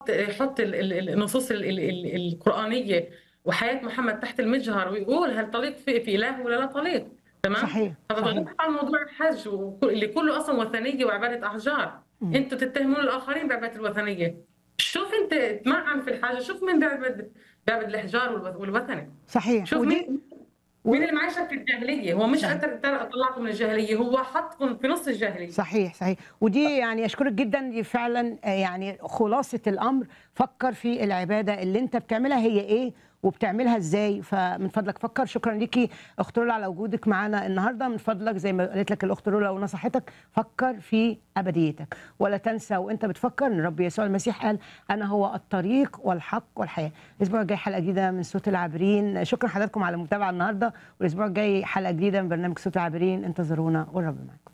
يحط ال- ال- النصوص ال- ال- ال- القرآنية وحياة محمد تحت المجهر ويقول هل طريق في, في إله ولا لا طريق تمام؟ صحيح هذا صحيح غير عن موضوع الحج وكل- اللي كله أصلا وثنية وعبادة أحجار مم. أنتوا تتهمون الآخرين بعبادة الوثنية شوف أنت تمعن في الحاجة شوف مين بيعبد بيعبد الأحجار والوث- والوثني صحيح شوف ودي مين مين اللي معيشك في الجاهلية هو مش صحيح. أنت ترى طلعكم من الجاهلية هو حطكم في نص الجاهلية صحيح صحيح ودي يعني اشكرك جدا دي فعلا آه، يعني خلاصه الامر فكر في العباده اللي انت بتعملها هي ايه وبتعملها ازاي فمن فضلك فكر شكرا ليكي اخت رولا على وجودك معانا النهارده من فضلك زي ما قالت لك الاخت رولا ونصحتك فكر في ابديتك ولا تنسى وانت بتفكر ان رب يسوع المسيح قال انا هو الطريق والحق والحياه الاسبوع الجاي حلقه جديده من صوت العابرين شكرا حضراتكم على المتابعه النهارده والاسبوع الجاي حلقه جديده من برنامج صوت العابرين انتظرونا والرب معكم